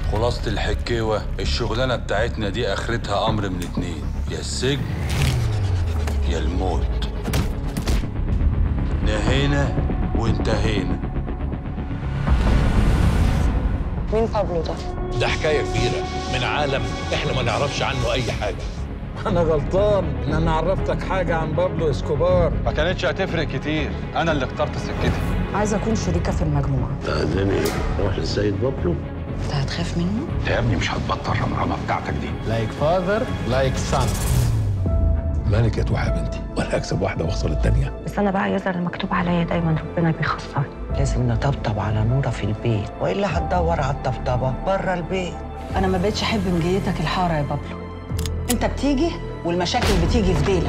خلاصة الحكيوة الشغلانة بتاعتنا دي آخرتها أمر من اتنين يا السجن يا الموت نهينا وانتهينا مين بابلو ده؟ ده حكايه كبيره من عالم احنا ما نعرفش عنه اي حاجه أنا غلطان إن أنا عرفتك حاجة عن بابلو اسكوبار ما كانتش هتفرق كتير أنا اللي اخترت سكتي عايزة أكون شريكة في المجموعة تأذني روح للسيد بابلو أنت هتخاف منه؟ انت يا ابني مش هتبطل الرمرمه بتاعتك دي لايك فاذر لايك سان مالك يا توحى يا بنتي ولا اكسب واحده واخسر الثانيه بس انا بقى يظهر المكتوب عليا دايما ربنا بيخسرني لازم نطبطب على نورة في البيت والا هتدور على الطبطبة بره البيت أنا ما بقتش أحب مجيتك الحارة يا بابلو أنت بتيجي والمشاكل بتيجي في ديلك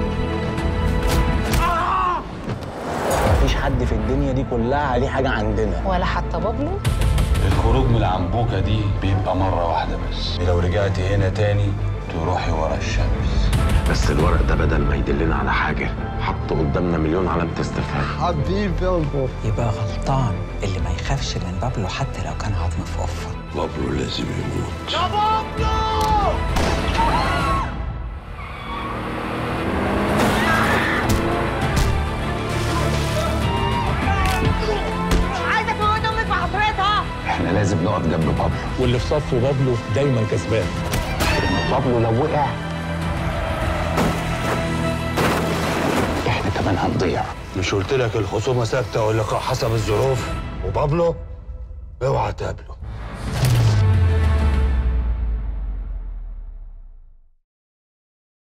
مفيش حد في الدنيا دي كلها عليه حاجة عندنا ولا حتى بابلو الخروج من العنبوكة دي بيبقى مرة واحدة بس لو رجعتي هنا تاني تروحي ورا الشمس بس الورق ده بدل ما يدلنا على حاجة حط قدامنا مليون علامة استفهام حبيبي يبقى غلطان اللي ما يخافش من بابلو حتى لو كان عظم في قفة بابلو لازم يموت احنا لازم نقف جنب بابلو واللي في صفه بابلو دايما كسبان بابلو لو وقع احنا كمان هنضيع مش قلت لك الخصومة ثابتة واللقاء حسب الظروف وبابلو اوعى تقابله